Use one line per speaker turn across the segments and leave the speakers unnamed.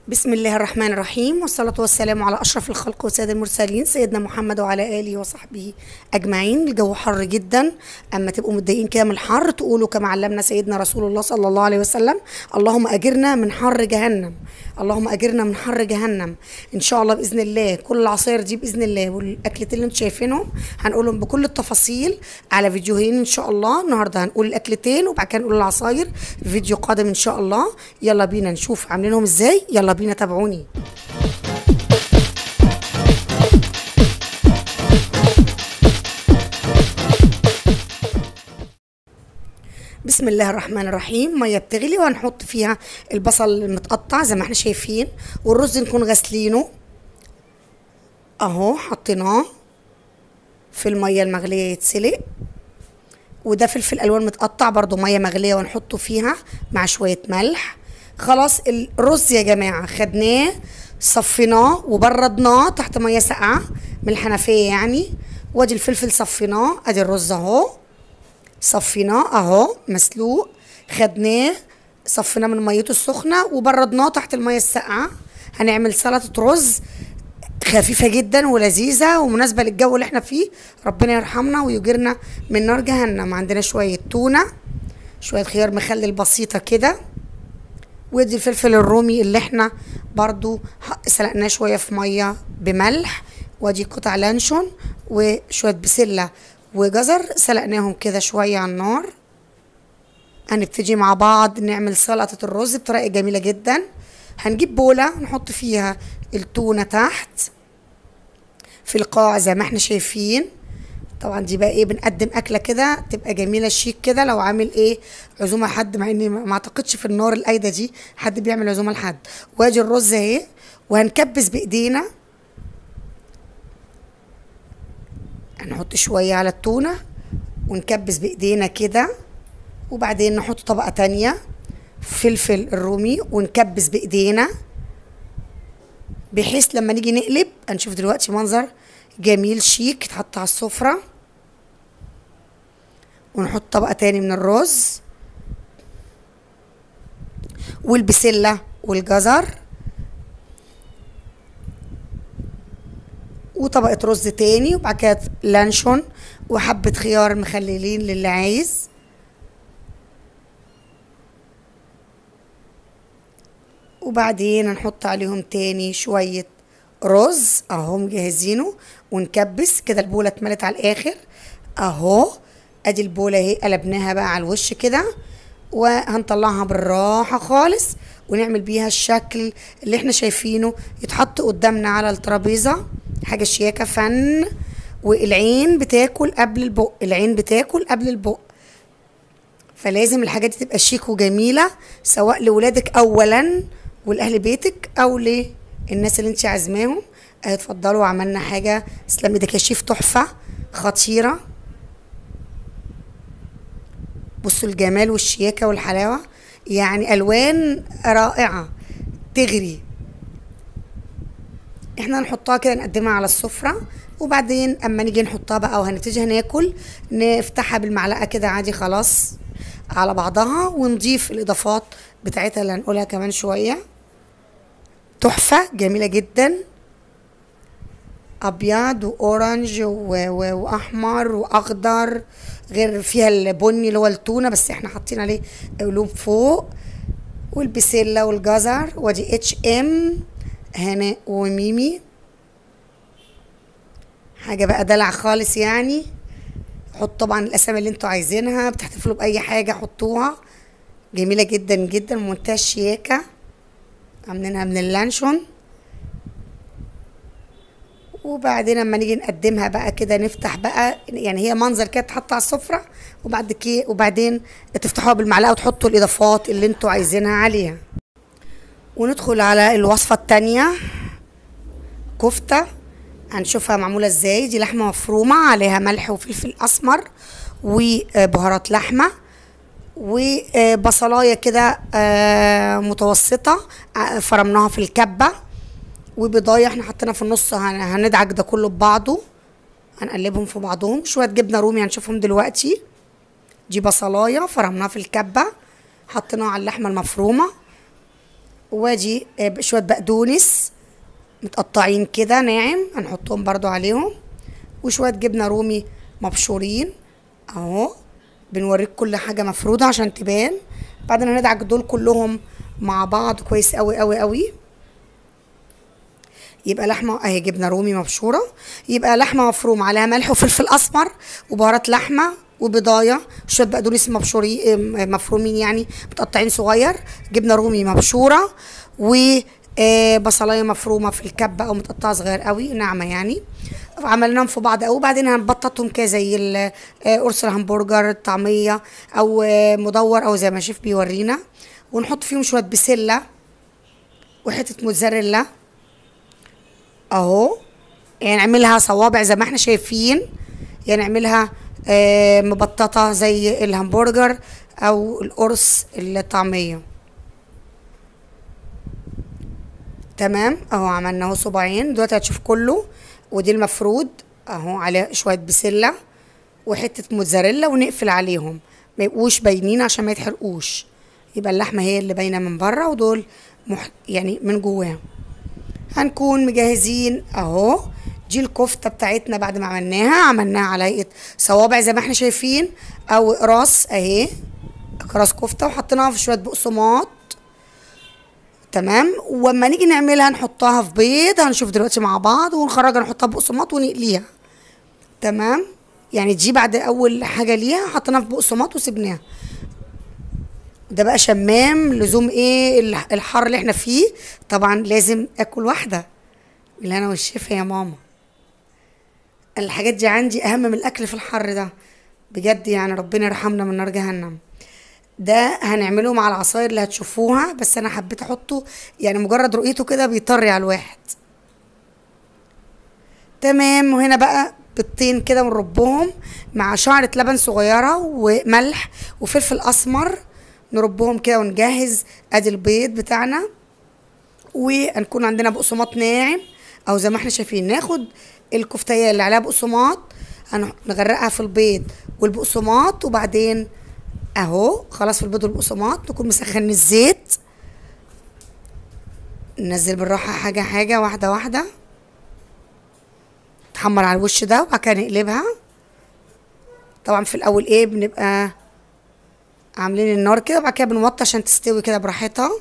بسم الله الرحمن الرحيم والصلاة والسلام على أشرف الخلق وسيد المرسلين سيدنا محمد وعلى آله وصحبه أجمعين الجو حر جدا أما تبقوا متضايقين كده من الحر تقولوا كما علمنا سيدنا رسول الله صلى الله عليه وسلم اللهم أجرنا من حر جهنم اللهم أجرنا من حر جهنم إن شاء الله بإذن الله كل العصاير دي بإذن الله والأكلتين اللي انتم شايفينهم هنقولهم بكل التفاصيل على فيديوهين إن شاء الله النهاردة هنقول الأكلتين وبعد كده نقول العصاير في فيديو قادم إن شاء الله يلا بينا نشوف عاملينهم إزاي يلا بينا تابعوني بسم الله الرحمن الرحيم ميه بتغلي وهنحط فيها البصل المتقطع زي ما احنا شايفين والرز نكون غاسلينه اهو حطيناه في الميه المغليه يتسلق وده فلفل الوان متقطع برضو ميه مغليه ونحطه فيها مع شويه ملح خلاص الرز يا جماعه خدناه صفيناه وبردناه تحت ميه ساقعه من الحنفيه يعني وادي الفلفل صفيناه ادي الرز اهو صفيناه اهو مسلوق خدناه صفيناه من ميته السخنه وبردناه تحت الميه الساقعه هنعمل سلطه رز خفيفه جدا ولذيذه ومناسبه للجو اللي احنا فيه ربنا يرحمنا ويجرنا من نار جهنم عندنا شويه تونه شويه خيار مخلل بسيطه كده ودي الفلفل الرومي اللي احنا برضو سلقناه شويه في ميه بملح ودي قطع لانشون وشويه بسله وجزر سلقناهم كده شويه على النار هنبتدي مع بعض نعمل سلطه الرز بطريقه جميله جدا هنجيب بوله نحط فيها التونه تحت في القاع زي ما احنا شايفين طبعا دي بقى ايه بنقدم اكله كده تبقى جميله شيك كده لو عامل ايه عزومه حد مع اني ما اعتقدش في النار القايده دي حد بيعمل عزومه لحد وادي الرز اهي وهنكبس بايدينا هنحط شويه على التونه ونكبس بايدينا كده وبعدين نحط طبقه تانية فلفل الرومي ونكبس بايدينا بحيث لما نيجي نقلب هنشوف دلوقتي منظر جميل شيك يتحط على السفرة ونحط طبقة تاني من الرز والبسلة والجزر وطبقة رز تاني وبعد كده لانشون وحبة خيار مخللين للي عايز وبعدين هنحط عليهم تاني شوية رز اهو مجهزينه ونكبس كده البولة اتملت على الاخر اهو ادي البولة اهي قلبناها بقى على الوش كده وهنطلعها بالراحة خالص ونعمل بيها الشكل اللي احنا شايفينه يتحط قدامنا على الترابيزة حاجة شياكة فن والعين بتاكل قبل البق العين بتاكل قبل البق فلازم الحاجات دي تبقى شيك وجميلة سواء لولادك اولا ولاهل بيتك او للناس اللي انت عازماهم اتفضلوا عملنا حاجة اسلام ايدك يا شيف تحفة خطيرة بصوا الجمال والشياكة والحلاوة يعني الوان رائعة تغري احنا نحطها كده نقدمها على السفرة وبعدين اما نيجي نحطها بقى وهنبتدي هناكل نفتحها بالمعلقة كده عادي خلاص على بعضها ونضيف الاضافات بتاعتها اللي هنقولها كمان شويه تحفة جميلة جدا أبيض وأورنج و... و... وأحمر وأخضر غير فيها البني اللي هو التونة بس احنا حاطين عليه قلوب فوق والبسلة والجزر ودي اتش ام هنا وميمي حاجة بقى دلع خالص يعني حط طبعا الأسامي اللي انتوا عايزينها بتحتفلوا بأي حاجة حطوها جميلة جدا جدا منتهى الشياكة عاملينها من اللانشون وبعدين لما نيجي نقدمها بقى كده نفتح بقى يعني هي منظر كده تحط على السفرة وبعد كده وبعدين تفتحوها بالمعلقة وتحطوا الإضافات اللي انتوا عايزينها عليها وندخل على الوصفة التانية كفتة هنشوفها معمولة ازاي دي لحمة مفرومة عليها ملح وفلفل أسمر وبهارات لحمة وبصلايه كده متوسطه فرمناها في الكبه وبضايه احنا حطينا في النص هندعك ده كله ببعضه هنقلبهم في بعضهم شويه جبنه رومي هنشوفهم دلوقتي دي بصلايه فرمناها في الكبه حطيناها على اللحمه المفرومه وادي آه، شويه بقدونس متقطعين كده ناعم هنحطهم برضو عليهم وشويه جبنه رومي مبشورين اهو بنوريك كل حاجه مفروده عشان تبان بعدين هندعك دول كلهم مع بعض كويس قوي قوي قوي يبقى لحمه اهي جبنه رومي مبشوره يبقى لحمه مفرومه عليها ملح وفلفل اسمر وبهارات لحمه وبضايه شويه بقدونس مبشورين مفرومين يعني متقطعين صغير جبنه رومي مبشوره و آه، بصلايه مفرومه في الكبه او متقطعه صغير قوي ناعمه يعني عملناهم في بعض قوي بعدين هنبططهم كده زي ال- آه، قرص الهمبرجر الطعميه او آه، مدور او زي ما شيف بيورينا ونحط فيهم شويه بسله وحته موتزاريلا اهو يعني نعملها صوابع زي ما احنا شايفين يعني نعملها آه، مبططة زي الهمبرجر او القرص الطعمية تمام اهو عملنا اهو صباعين دلوقتي هتشوف كله ودي المفرود اهو عليه شوية بسلة وحتة موتزاريلا ونقفل عليهم ما يبقوش باينين عشان ما يتحرقوش يبقى اللحمة هي اللي باينة من بره ودول مح... يعني من جواهم هنكون مجهزين اهو دي الكفته بتاعتنا بعد ما عملناها عملناها على هيئه صوابع زي ما احنا شايفين او اقراص اهي اقراص كفته وحطيناها في شويه بقسماط تمام واما نيجي نعملها نحطها في بيض هنشوف دلوقتي مع بعض ونخرجها نحطها بقسماط ونقليها تمام يعني دي بعد اول حاجه ليها حطيناها في بقسماط وسبناها ده بقى شمام لزوم ايه الح- الحر اللي احنا فيه طبعا لازم اكل واحده اللي انا والشيف يا ماما الحاجات دي عندي اهم من الاكل في الحر ده بجد يعني ربنا يرحمنا من نار جهنم ده هنعمله مع العصاير اللي هتشوفوها بس انا حبيت احطه يعني مجرد رؤيته كده بيطري على الواحد تمام وهنا بقى بيضتين كده ونربهم مع شعرة لبن صغيرة وملح وفلفل أسمر نربهم كده ونجهز ادي البيض بتاعنا وهنكون عندنا بقسماط ناعم او زي ما احنا شايفين ناخد الكفتايه اللي عليها بقسماط هن- نغرقها في البيض والبقسماط وبعدين اهو خلاص في البيض والبقسماط نكون مسخنين الزيت ننزل بالراحه حاجه حاجه واحده واحده تحمر على الوش ده وبعد كده نقلبها طبعا في الاول ايه بنبقى عاملين النار كده وبعد كده بنوطي عشان تستوي كده براحتها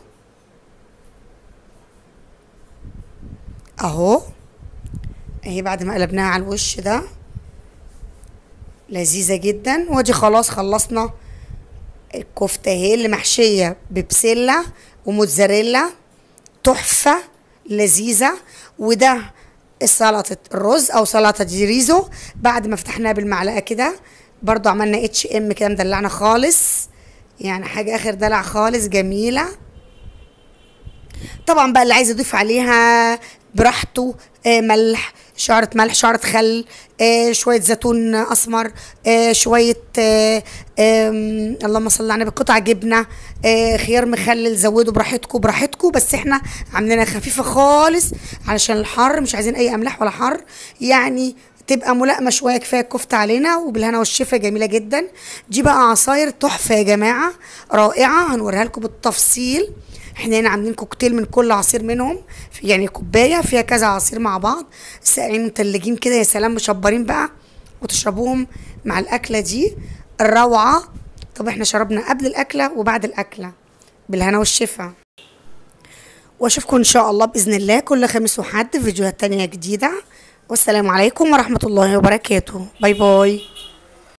اهو اهي بعد ما قلبناها على الوش ده لذيذة جدا ودي خلاص خلصنا الكفتة اهي اللي محشية ببسلة وموتزاريلا تحفة لذيذة وده سلطة الرز او سلطة ريزو بعد ما فتحناها بالمعلقة كده برضو عملنا اتش ام كده مدلعنا خالص يعني حاجة اخر دلع خالص جميلة طبعا بقى اللي عايز يضيف عليها براحته آه ملح شعرة ملح شعرة خل آه شوية زيتون أسمر آه شوية آه آم، اللهم صل على النبي قطع جبنة آه خيار مخلل زودوا براحتكم براحتكم بس احنا عاملينها خفيفة خالص علشان الحر مش عايزين أي أملاح ولا حر يعني تبقى ملائمة شوية كفاية الكفتة علينا وبالهنا والشفا جميلة جدا دي بقى عصاير تحفة يا جماعة رائعة هنوريها لكم بالتفصيل احنا هنا عاملين كوكتيل من كل عصير منهم في يعني كوبايه فيها كذا عصير مع بعض ساقعين متلجين كده يا سلام مشبرين بقى وتشربوهم مع الاكله دي الروعه طب احنا شربنا قبل الاكله وبعد الاكله بالهنا والشفا واشوفكم ان شاء الله باذن الله كل خميس وحد في فيديوهات تانية جديده والسلام عليكم ورحمه الله وبركاته باي باي